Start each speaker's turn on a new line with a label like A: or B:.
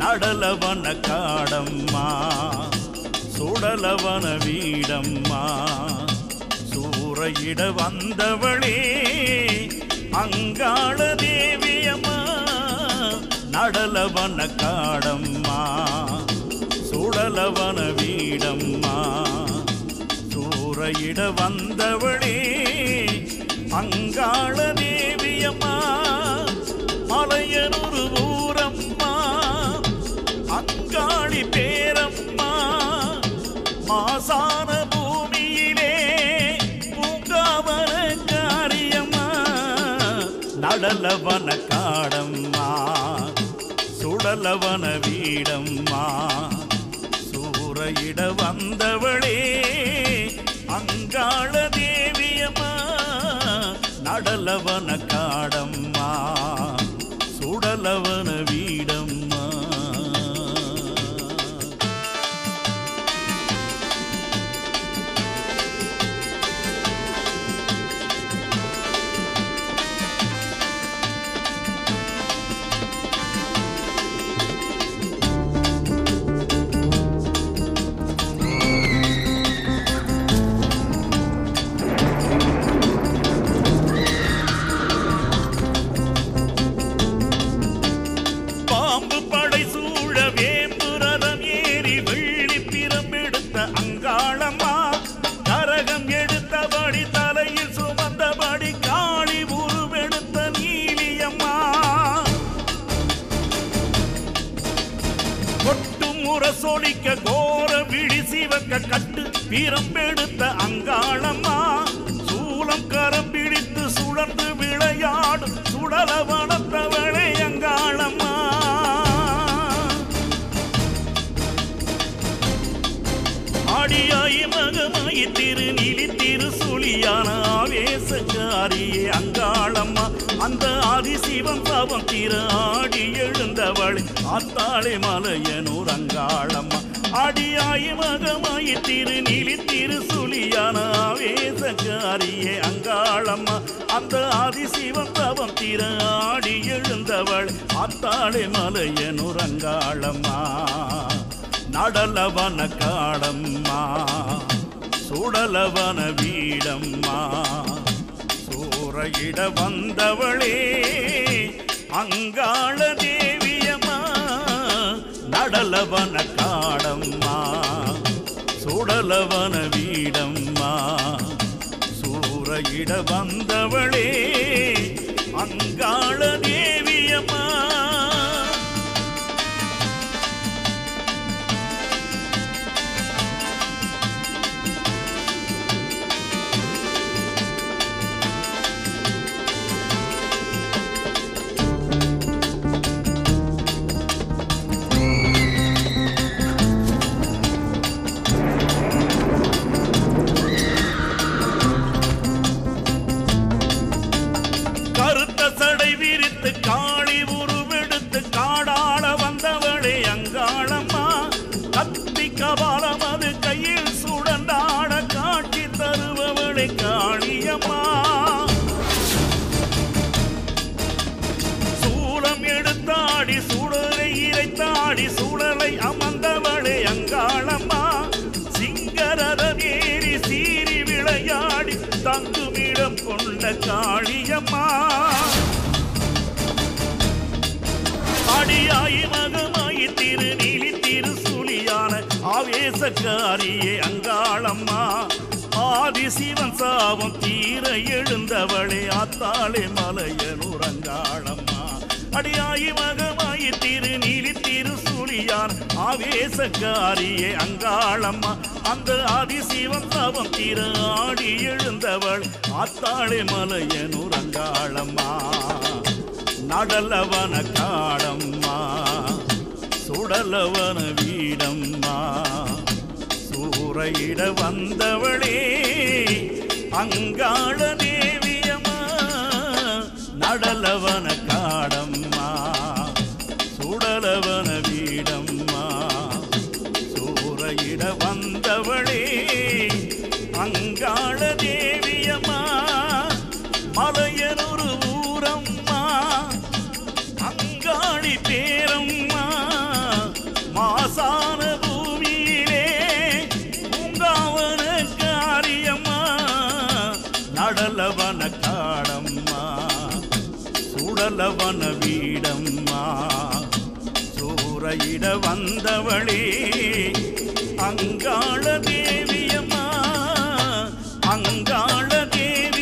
A: நடலவன காடம்மா சுடலவன வீடம்மா சூறையிட வந்தவளே அங்காள தேவியம்மா நடலவன காடம்மா சுடலவன வீடம்மா சூறையிட வந்தவளே அங்காள தேவியம்மா மலையனொரு ஊரம்மா அங்காளி பேரம்மா மாசான பூமியிலே பூங்காவன காரியம்மா நடலவன காடம்மா சுடலவன வீடம்மா சூறையிட வந்தவளே அங்காள தேவியம்மா நடலவன காடம்மா சுடலவன வீடம்மா பாம்பு படை சூழ வேம்பு ரதம் ஏறி வெள்ளி பிரம்பெடுத்த அங்காளம்மா கரகம் எடுத்தபடி தலையில் சுமந்தபடி காளி உருவெடுத்த நீலியம்மா கொட்டு முரசொலிக்க கோர விழி சிவக்க கட்டு பிரம்பெடுத்த அங்காளம்மா சூலம் கரம் பிடித்து சுழன்று விளையாடும் சுடலவனத்தவளே அங்காளம்மா ஆடியாய் மகமாய் திருநீலி திருசுழியான ஆவேசக்காரியே அங்காளம்மா அந்த ஆதிசிவன் பாவம் திரு ஆடி எழுந்தவள் ஆத்தாளே மலையனூர் அங்காளம்மா ஆடியாய் மகமாய் திருநீலி திருசுழியான ஆவேசக்காரியே அங்காளம்மா அந்த ஆதிசிவன் பாவம் திரு ஆடி எழுந்தவள் ஆத்தாளே மலையனூர் அங்காளம்மா நடலவன காடம்மா சுடலவன வீடம்மா சூறையிட வந்தவளே அங்காள தேவியம்மா நடலவன காடம்மா சுடலவன வீடம்மா சூறையிட வந்தவளே அங்காள தேவியம்மா கருத்த சடை விரித்து காளி உருவெடுத்து காடாள வந்தவளே அங்காளம்மா கத்தி கபாலம் அது கையில் சுடண்டாட காட்சி தருபவளே காளியம்மா சூளம் எடுத்தாடி சுடரை இறைத்தாடி சுடலை அமர்ந்தவளே அங்காளம்மா சிங்கரதம் ஏறி சீறி விளையாடி தங்குமிடம் கொண்ட காளியம்மா அடியாய் மகமாய் திருநீலி திருசுலியான ஆவேசக்காரியே அங்காளம்மா ஆதிசிவன் சாபம் தீர எழுந்தவளே ஆத்தாளே மலையனூர் அங்காளம்மா அடியாய் மகமாய் திருநீலி திருசூலியான் ஆவேசக்காரியே அங்காளம்மா அந்த ஆதிசிவன் சாபம் தீர ஆடி எழுந்தவள் ஆத்தாளே மலையனூர் அங்காளம்மா நடலவன காடம்மா சுடலவன வீடம்மா சூறையிட வந்தவளே அங்காள தேவியம்மா நடலவன காடம்மா சுடலவன வீடம்மா சூறையிட வந்தவளே அங்காள தேவியம்மா மலையனொரு ஊரம்மா அங்காளி பேரம்மா நடலவன காடம்மா சுடலவன வீடம்மா சூறையிட வந்தவளே அங்காள தேவியம்மா அங்காள தேவி